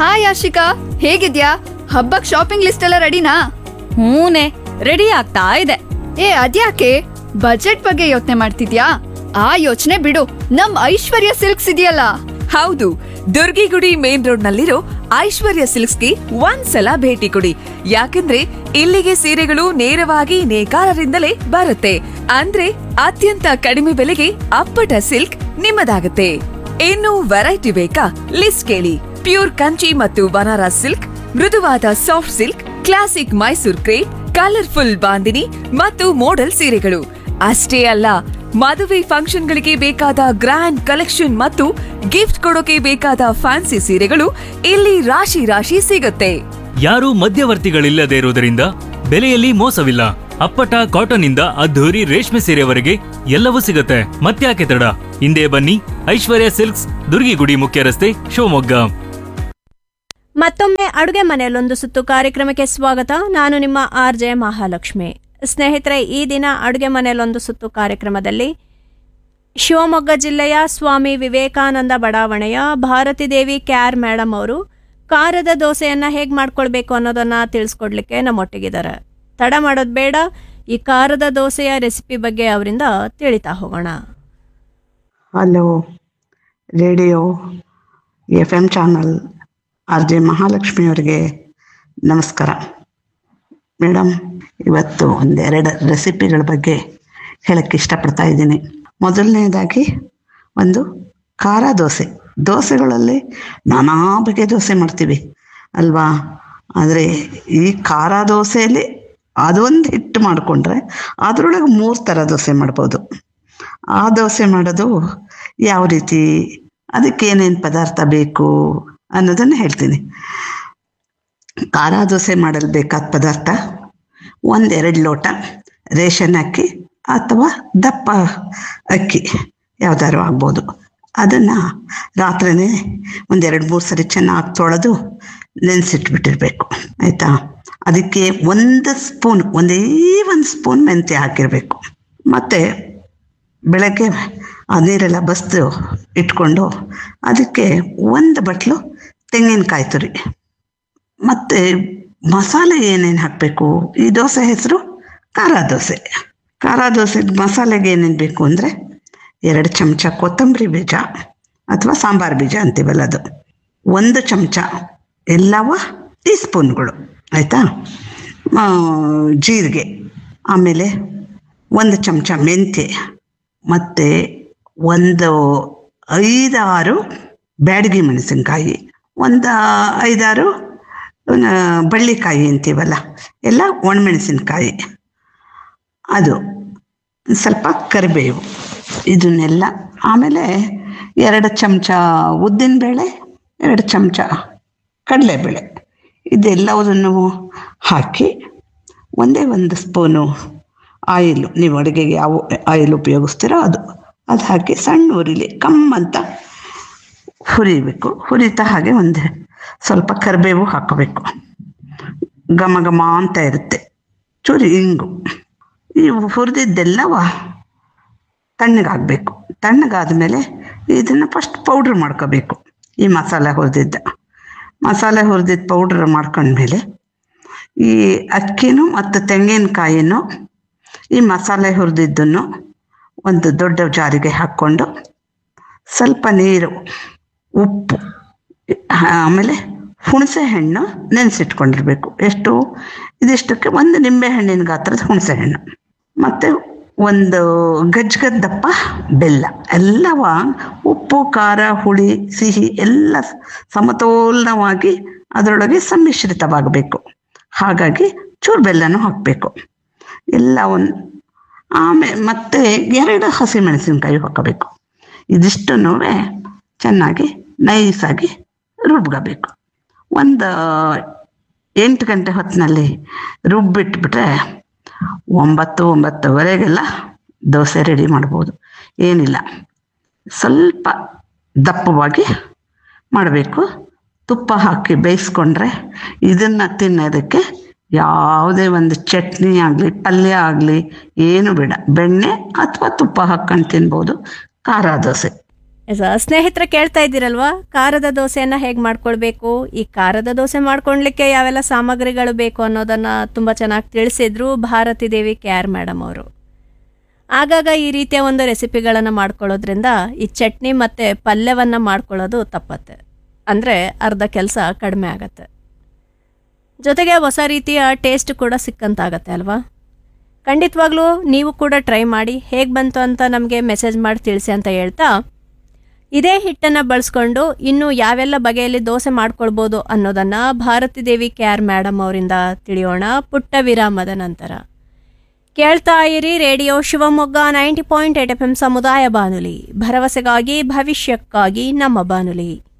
hi Ashika ಹೇಗಿದ್ಯಾ ಹಬ್ಬಕ್ shopping list ಎಲ್ಲ ರೆಡಿನಾ ಹೂನೆ ರೆಡಿ ಆಗ್ತಾ ಇದೆ ಏ ಅದ್ಯಾಕೆ ಬಜೆಟ್ ಬಗ್ಗೆ ಯೋಚನೆ ಮಾಡ್ತಿದ್ಯಾ ಆ ಯೋಚನೆ ಬಿಡು ನಮ್ ಐಶ್ವರ್ಯ ಸಿಲ್ಕ್ಸ್ ಇದೆಯಲ್ಲ ಹೌದು ದುರ್ಗಿಗುಡಿ ಮೇನ್ ರೋಡ್ ನಲ್ಲಿರೋ ಐಶ್ವರ್ಯ ಸಿಲ್ಕ್ಸ್ಗೆ ಒಂದ್ಸಲ ಭೇಟಿ ಕೊಡಿ ಯಾಕಂದ್ರೆ ಇಲ್ಲಿಗೆ ಸೀರೆಗಳು ನೇರವಾಗಿ ನೇಕಾರರಿಂದಲೇ ಬರುತ್ತೆ ಅಂದ್ರೆ ಅತ್ಯಂತ ಕಡಿಮೆ ಬೆಲೆಗೆ ಅಪ್ಪಟ ಸಿಲ್ಕ್ ನಿಮ್ಮದಾಗುತ್ತೆ ಇನ್ನು ವೆರೈಟಿ ಬೇಕಾ ಲಿಸ್ಟ್ ಕೇಳಿ ಪ್ಯೂರ್ ಕಂಚಿ ಮತ್ತು ಬನಾರಸ್ ಸಿಲ್ಕ್ ಮೃದುವಾದ soft silk classic Mysore crepe colourful Bandhini ಮತ್ತು ಮೋಡಲ್ ಸೀರೆಗಳು ಅಷ್ಟೇ ಅಲ್ಲ ಮದುವೆ ಫಂಕ್ಷನ್ಗಳಿಗೆ ಬೇಕಾದ ಗ್ರ್ಯಾಂಡ್ ಕಲೆಕ್ಷನ್ ಮತ್ತು ಗಿಫ್ಟ್ ಕೊಡೋಕೆ ಬೇಕಾದ ಫ್ಯಾನ್ಸಿ ಸೀರೆಗಳು ಇಲ್ಲಿ ರಾಶಿ ರಾಶಿ ಸಿಗುತ್ತೆ ಯಾರೂ ಮಧ್ಯವರ್ತಿಗಳಿಲ್ಲದೆ ಇರುವುದರಿಂದ ಬೆಲೆಯಲ್ಲಿ ಮೋಸವಿಲ್ಲ ಅಪ್ಪಟ ಕಾಟನ್ ಇಂದ ಅದ್ಧೂರಿ ರೇಷ್ಮೆ ಸೀರೆವರೆಗೆ ಎಲ್ಲವೂ ಸಿಗುತ್ತೆ ಮತ್ತ್ಯಾಕೆ ತಡ ಹಿಂದೆ ಬನ್ನಿ ಐಶ್ವರ್ಯ ಸಿಲ್ಕ್ಸ್ ದುರ್ಗಿಗುಡಿ ಮುಖ್ಯ ರಸ್ತೆ ಶಿವಮೊಗ್ಗ ಮತ್ತೊಮ್ಮೆ ಅಡುಗೆ ಮನೆಯಲ್ಲೊಂದು ಸುತ್ತು ಕಾರ್ಯಕ್ರಮಕ್ಕೆ ಸ್ವಾಗತ ನಾನು ನಿಮ್ಮ ಆರ್ ಜೆ ಮಹಾಲಕ್ಷ್ಮಿ ಸ್ನೇಹಿತರೆ ಈ ದಿನ ಅಡುಗೆ ಮನೆಯಲ್ಲೊಂದು ಸುತ್ತು ಕಾರ್ಯಕ್ರಮದಲ್ಲಿ ಶಿವಮೊಗ್ಗ ಜಿಲ್ಲೆಯ ಸ್ವಾಮಿ ವಿವೇಕಾನಂದ ಬಡಾವಣೆಯ ಭಾರತಿ ದೇವಿ ಕ್ಯಾರ್ ಮೇಡಮ್ ಅವರು ಖಾರದ ದೋಸೆಯನ್ನು ಹೇಗೆ ಮಾಡ್ಕೊಳ್ಬೇಕು ಅನ್ನೋದನ್ನು ತಿಳಿಸ್ಕೊಡ್ಲಿಕ್ಕೆ ನಮ್ಮೊಟ್ಟಿಗಿದ್ದಾರೆ ತಡ ಮಾಡೋದು ಬೇಡ ಈ ಖಾರದ ದೋಸೆಯ ರೆಸಿಪಿ ಬಗ್ಗೆ ಅವರಿಂದ ತಿಳಿತಾ ಹೋಗೋಣ hello radio F M channel R J ಮಹಾಲಕ್ಷ್ಮಿಯವರಿಗೆ ನಮಸ್ಕಾರ ಮೇಡಮ್ ಇವತ್ತು ಒಂದೆರಡು ರೆಸಿಪಿಗಳ ಬಗ್ಗೆ ಹೇಳಕ್ಕೆ ಇಷ್ಟಪಡ್ತಾ ಇದ್ದೀನಿ ಮೊದಲನೇದಾಗಿ ಒಂದು ಖಾರ ದೋಸೆ ದೋಸೆಗಳಲ್ಲಿ ನಾನಾ ಬಗೆಯ ದೋಸೆ ಮಾಡ್ತೀವಿ ಅಲ್ವಾ ಆದರೆ ಈ ಖಾರ ದೋಸೆಯಲ್ಲಿ ಅದೊಂದು ಹಿಟ್ಟು ಮಾಡಿಕೊಂಡ್ರೆ ಅದರೊಳಗೆ ಮೂರು ಥರ ದೋಸೆ ಮಾಡ್ಬೋದು ಆ ದೋಸೆ ಮಾಡೋದು ಯಾವ ರೀತಿ ಅದಕ್ಕೆ ಏನೇನು ಪದಾರ್ಥ ಬೇಕು ಅನ್ನೋದನ್ನು ಹೇಳ್ತೀನಿ ಖಾರ ದೋಸೆ ಮಾಡಲು ಬೇಕಾದ ಪದಾರ್ಥ ಒಂದೆರಡು ಲೋಟ ರೇಷನ್ ಅಕ್ಕಿ ಅಥವಾ ದಪ್ಪ ಅಕ್ಕಿ ಯಾವ್ದಾದ್ರು ಆಗ್ಬೋದು ಅದನ್ನು ರಾತ್ರಿನೇ ಒಂದೆರಡು ಮೂರು ಸರಿ ಚೆನ್ನಾಗಿ ತೊಳೆದು ನೆನೆಸಿಟ್ಬಿಟ್ಟಿರ್ಬೇಕು ಆಯಿತಾ ಅದಕ್ಕೆ ಒಂದು ಸ್ಪೂನ್ ಒಂದೇ ಒಂದು ಸ್ಪೂನ್ ಮೆಂತ್ಯ ಹಾಕಿರಬೇಕು ಮತ್ತು ಬೆಳಗ್ಗೆ ಆ ನೀರೆಲ್ಲ ಬಸ್ದು ಇಟ್ಕೊಂಡು ಅದಕ್ಕೆ ಒಂದು ಬಟ್ಲು ತೆಂಗಿನಕಾಯಿ ತುರಿ ಮತ್ತು ಮಸಾಲೆ ಏನೇನು ಹಾಕಬೇಕು ಈ ದೋಸೆ ಹೆಸರು ಖಾರ ದೋಸೆ ಖಾರ ದೋಸೆಗೆ ಮಸಾಲೆಗೆ ಏನೇನು ಬೇಕು ಅಂದರೆ ಎರಡು ಚಮಚ ಕೊತ್ತಂಬರಿ ಬೀಜ ಅಥವಾ ಸಾಂಬಾರು ಬೀಜ ಅಂತೀವಲ್ಲ ಅದು ಒಂದು ಚಮಚ ಎಲ್ಲವ ಟೀ ಸ್ಪೂನ್ಗಳು ಆಯಿತಾ ಜೀರಿಗೆ ಆಮೇಲೆ ಒಂದು ಚಮಚ ಮೆಂತ್ಯ ಮತ್ತು ಒಂದು ಐದಾರು ಬ್ಯಾಡಗಿ ಮೆಣಸಿನ್ಕಾಯಿ ಒಂದು ಐದಾರು ಆ, ಬಳ್ಳಿಕಾಯಿ ಅಂತೀವಲ್ಲ ಎಲ್ಲ ಒಣಮೆಣಸಿನ್ಕಾಯಿ ಅದು ಸ್ವಲ್ಪ ಕರಿಬೇವು ಇದನ್ನೆಲ್ಲ ಆಮೇಲೆ ಎರಡು ಚಮಚ ಉದ್ದಿನಬೇಳೆ ಎರಡು ಚಮಚ ಕಡಲೆಬೇಳೆ ಇದೆಲ್ಲವುದನ್ನು ಹಾಕಿ ಒಂದೇ ಒಂದು ಸ್ಪೂನು ಆಯಿಲು ನೀವು ಅಡುಗೆಗೆ ಯಾವ ಆಯಿಲ್ ಉಪಯೋಗಿಸ್ತೀರೋ ಅದು ಅದು ಹಾಕಿ ಸಣ್ಣ ಉರಿಲಿ ಕಮ್ಮಂತ ಹುರಿಬೇಕು ಹುರಿತಾ ಹಾಗೆ ಒಂದು ಸ್ವಲ್ಪ ಕರಿಬೇವು ಹಾಕಬೇಕು ಘಮ ಘಮ ಅಂತ ಇರುತ್ತೆ ಚೂರಿ ಇಂಗು ಈ ಹುರಿದಿದ್ದೆಲ್ಲವ ತಣ್ಣಗಾಗಬೇಕು ತಣ್ಣಗಾದ ಮೇಲೆ ಇದನ್ನು ಫಸ್ಟ್ ಪೌಡ್ರ್ ಮಾಡ್ಕೋಬೇಕು ಈ ಮಸಾಲೆ ಹುರಿದಿದ್ದ ಮಸಾಲೆ ಹುರಿದಿದ್ದ ಪೌಡ್ರ್ ಮಾಡ್ಕೊಂಡ್ಮೇಲೆ ಈ ಅಕ್ಕಿನೂ ಮತ್ತು ತೆಂಗಿನಕಾಯಿನೂ ಈ ಮಸಾಲೆ ಹುರಿದಿದ್ದನ್ನು ಒಂದು ದೊಡ್ಡ ಜಾರಿಗೆ ಹಾಕ್ಕೊಂಡು ಸ್ವಲ್ಪ ನೀರು ಉಪ್ಪು ಆಮೇಲೆ ಹುಣಸೆ ಹಣ್ಣು ನೆನೆಸಿಟ್ಕೊಂಡಿರ್ಬೇಕು ಎಷ್ಟು ಇದಿಷ್ಟಕ್ಕೆ ಒಂದು ನಿಂಬೆ ಹಣ್ಣಿನ ಗಾತ್ರದ ಹುಣಸೆ ಹಣ್ಣು ಮತ್ತು ಒಂದು ಗಜ್ಗದ್ದಪ್ಪ ಬೆಲ್ಲ ಎಲ್ಲವ ಉಪ್ಪು ಖಾರ ಹುಳಿ ಸಿಹಿ ಎಲ್ಲ ಸಮತೋಲನವಾಗಿ ಅದರೊಳಗೆ ಸಮ್ಮಿಶ್ರಿತವಾಗಬೇಕು ಹಾಗಾಗಿ ಚೂರು ಬೆಲ್ಲನೂ ಹಾಕಬೇಕು ಎಲ್ಲವನ್ನು ಆಮೇಲೆ ಮತ್ತೆ ಎರಡು ಹಸಿಮೆಣಸಿನ್ಕಾಯಿ ಹಾಕಬೇಕು ಇದಿಷ್ಟನ್ನು ಚೆನ್ನಾಗಿ ನೈಸಾಗಿ ರುಬ್ಕೋಬೇಕು ಒಂದು ಎಂಟು ಗಂಟೆ ಹೊತ್ತಿನಲ್ಲಿ ರುಬ್ಬಿಟ್ಬಿಟ್ರೆ ಒಂಬತ್ತು ಒಂಬತ್ತುವರೆಗೆಲ್ಲ ದೋಸೆ ರೆಡಿ ಮಾಡ್ಬೋದು ಏನಿಲ್ಲ ಸ್ವಲ್ಪ ದಪ್ಪವಾಗಿ ಮಾಡಬೇಕು ತುಪ್ಪ ಹಾಕಿ ಬೇಯಿಸ್ಕೊಂಡ್ರೆ ಇದನ್ನು ತಿನ್ನೋದಕ್ಕೆ ಯಾವುದೇ ಒಂದು ಚಟ್ನಿ ಆಗಲಿ ಪಲ್ಯ ಆಗಲಿ ಏನು ಬೇಡ ಬೆಣ್ಣೆ ಅಥವಾ ತುಪ್ಪ ಹಾಕ್ಕೊಂಡು ತಿನ್ಬೋದು ಖಾರ ದೋಸೆ ಎಸ- ಸ್ನೇಹಿತರೆ ಕೇಳ್ತಾ ಇದ್ದೀರಲ್ವಾ ಖಾರದ ದೋಸೆಯನ್ನು ಹೇಗೆ ಮಾಡ್ಕೊಳ್ಬೇಕು ಈ ಖಾರದ ದೋಸೆ ಮಾಡ್ಕೊಳ್ಲಿಕ್ಕೆ ಯಾವೆಲ್ಲ ಸಾಮಗ್ರಿಗಳು ಬೇಕು ಅನ್ನೋದನ್ನು ತುಂಬ ಚೆನ್ನಾಗಿ ತಿಳಿಸಿದ್ರು Bharathi Devi K R madam ಅವರು ಆಗಾಗ ಈ ರೀತಿಯ ಒಂದು ರೆಸಿಪಿಗಳನ್ನು ಮಾಡ್ಕೊಳ್ಳೋದ್ರಿಂದ ಈ ಚಟ್ನಿ ಮತ್ತು ಪಲ್ಯವನ್ನು ಮಾಡ್ಕೊಳ್ಳೋದು ತಪ್ಪತ್ತೆ ಅಂದರೆ ಅರ್ಧ ಕೆಲಸ ಕಡಿಮೆ ಆಗತ್ತೆ ಜೊತೆಗೆ ಹೊಸ ರೀತಿಯ ಟೇಸ್ಟ್ ಕೂಡ ಸಿಕ್ಕಂತಾಗತ್ತೆ ಅಲ್ವಾ ಖಂಡಿತವಾಗ್ಲೂ ನೀವು ಕೂಡ ಟ್ರೈ ಮಾಡಿ ಹೇಗೆ ಬಂತು ಅಂತ ನಮಗೆ ಮೆಸೇಜ್ ಮಾಡಿ ತಿಳಿಸಿ ಅಂತ ಹೇಳ್ತಾ ಇದೇ ಹಿಟ್ಟನ್ನು ಬಳಸ್ಕೊಂಡು ಇನ್ನು ಯಾವೆಲ್ಲ ಬಗೆಯಲ್ಲಿ ದೋಸೆ ಮಾಡ್ಕೊಳ್ಬೋದು ಅನ್ನೋದನ್ನು Bharathi Devi K R madam ಅವರಿಂದ ತಿಳಿಯೋಣ ಪುಟ್ಟ ವಿರಾಮದ ನಂತರ ಕೇಳ್ತಾ ಇರಿ radio Shivamogga ninety point eight F M ಸಮುದಾಯ ಬಾನುಲಿ ಭರವಸೆಗಾಗಿ ಭವಿಷ್ಯಕ್ಕಾಗಿ ನಮ್ಮ ಬಾನುಲಿ